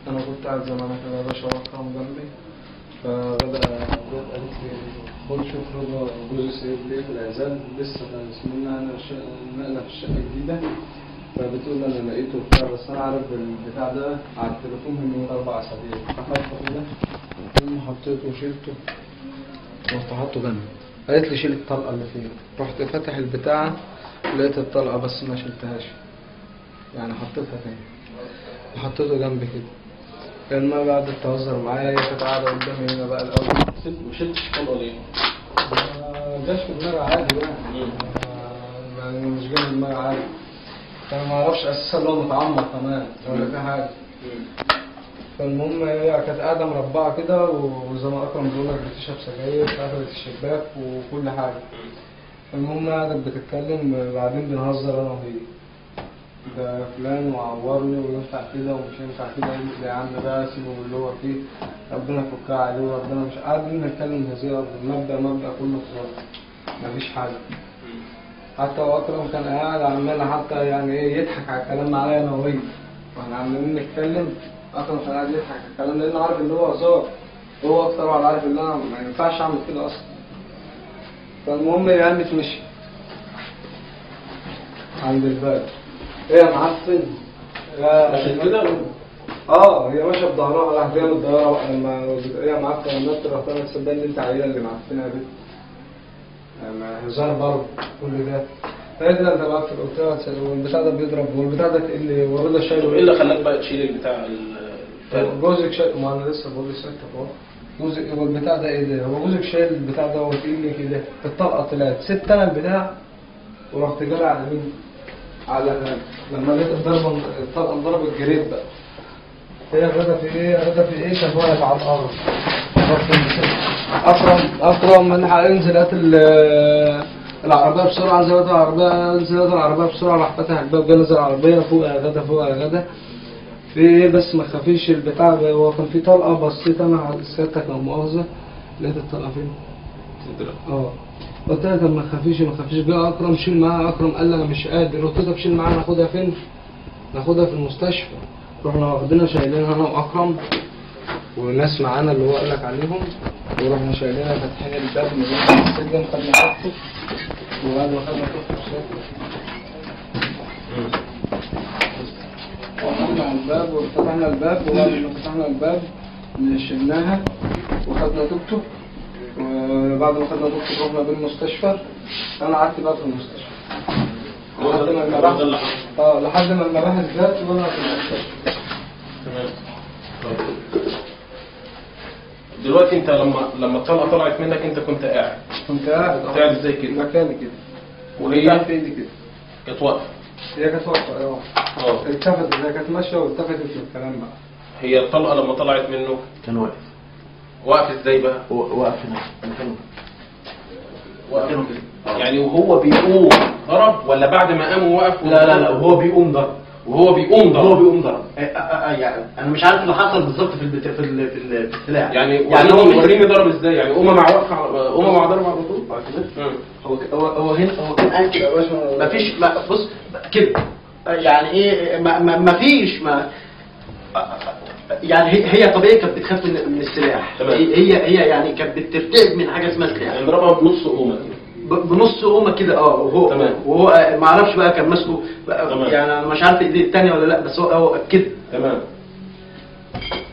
انا كنت قاعد زمان كده يا باشا واكرم جنبي فغدا جت قالت لي خد شوف رضا جوز سيد ليه في العزال لسه اسمنا انا نقله في الشقه الجديده فبتقول انا لقيته بتاع بس انا عارف البتاع ده على التليفون من اربع اسابيع اخدته كده المهم حطيته وشيلته رحت حاطه جنبي قالت لي شيل الطلقه اللي فيه رحت فاتح البتاع لقيت الطلقه بس ما شلتهاش يعني حطيتها تاني وحطيته جنبي كده لما قعدت تهزر معايا هي كانت قاعده قدامي هنا بقى الاول ما شلتش الطلقه ليه؟ ما جاش في دماغي عادي يعني ما- يعني مش جاي في دماغي عادي انا ما اعرفش اساسا اللي هو متعمق كمان ولا في حاجه فالمهم هي كانت قاعده مربعه كده وزي ما اكرم بيقول لك بتشرب سجاير قفلت الشباك وكل حاجه المهم قعدت بتتكلم بعدين بنهزر انا وهي ده فلان وعورني وينفع كده ومش ينفع كده قلت لي يا عم بقى سيبه من اللي هو فيه ربنا يفكها عليه وربنا مش قاعدين نتكلم هزيرة المبدأ مبدأ كله خلاص مفيش حاجة حتى هو أكرم كان قاعد عمال حتى يعني إيه يضحك على الكلام معايا أنا وهي واحنا عمالين نتكلم أكرم كان قاعد يضحك على الكلام لأنه عارف إن هو هزار هو أكتر واحد عارف إن أنا ما ينفعش أعمل كده أصلا فالمهم هي قامت مشي عند الباب ايه يا معفن يا عشان كده اه هي ماشيه بظهرها راح جايه من الظهر بقى لما ايه يا معفن لما انت رحت انا تصدق ان انت عيله اللي معفنه يا بنت ما هزار برضه كل ده فقلت لها انت معفن قلت لها تس- والبتاع ده بيضرب والبتاع ده تقل لي ورضا شايله طب ايه اللي خلاك بقى تشيل البتاع ال- جوزك شايل ما انا لسه بقول لسه اهو جوزك هو البتاع ده ايه ده هو جوزك شايل البتاع ده هو تقيل لي كده الطلقه طلعت سبت انا البتاع ورحت جاري على مين؟ على لما لقيت الضربه الطلقه انضربت جريت بقى هي غدا في ايه غدا في ايه كان واقف على الارض رحت مسكت. اكرم اكرم من انزل هات ال- العربيه بسرعه انزل هات العربيه انزل هات العربيه بسرعه راح فتح الباب جه نزل العربيه فوق يا غدا فوق يا غدا في ايه بس ما تخافيش البتاع ده هو كان في طلقه بصيت انا على سيادتك لا مؤاخذه لقيت الطلقه فين؟ اه قلت لها طب ما تخافيش ما تخافيش جه اكرم شيل معاها اكرم قال لي انا مش قادر قلت له طب شيل معاها ناخدها فين؟ ناخدها في المستشفى رحنا واخدينها شايلينها انا واكرم وناس معانا اللي هو قال لك عليهم ورحنا شايلينها فاتحين الباب من السجن خدنا تحته وقعدنا خدنا تحته وقفلنا على الباب وفتحنا الباب وبعد ما فتحنا الباب شلناها وخدنا توك توك وبعد ما خدنا توك توك رحنا بالمستشفى انا قعدت بقى في المستشفى هو لحد ده ما هو ده اللي المباحث حصل اه لحد ما المباحث جت وانا في المستشفى تمام طيب. دلوقتي انت لما لما الطلقه طلعت منك انت كنت قاعد كنت قاعد كنت قاعد ازاي كده؟ مكاني كده وهي وهي في ايدي كده كانت واقفه هي كانت واقفه اه اه التفتت هي كانت ماشيه والتفتت للكلام بقى هي الطلقه لما طلعت منه كان واقف واقف ازاي بقى؟ و- واقف هنا مكانه واقف يعني وهو بيقوم ضرب ولا بعد ما قام ووقف لا لا لا وهو بيقوم ضرب وهو بيقوم ضرب هو بيقوم ضرب آه، آه، آه، يعني انا مش عارف اللي حصل بالظبط في البت... في, ال... في, ال... في السلاح يعني يعني هو وريني مسك- وريني ضرب ازاي يعني قومه مع وقفه على- قومه مع ضرب على طول آه، كده. مم. هو ك- هو هو هنا هو كان قاعد كده يا باشا مفيش ما بص كده يعني ايه ما ما- مفيش ما يعني هي هي طبيعي كانت بتخاف من من السلاح تمام. هي هي هي يعني كانت بترتعب من حاجه اسمها سلاح يعني ضربها بنص قومه كده ب- بنص قومه كده اه وهو تمام. وهو آه، ما اعرفش بقى كان ماسكه بقى تمام. يعني انا مش عارف ايديه الثانيه ولا لا بس هو هو كده تمام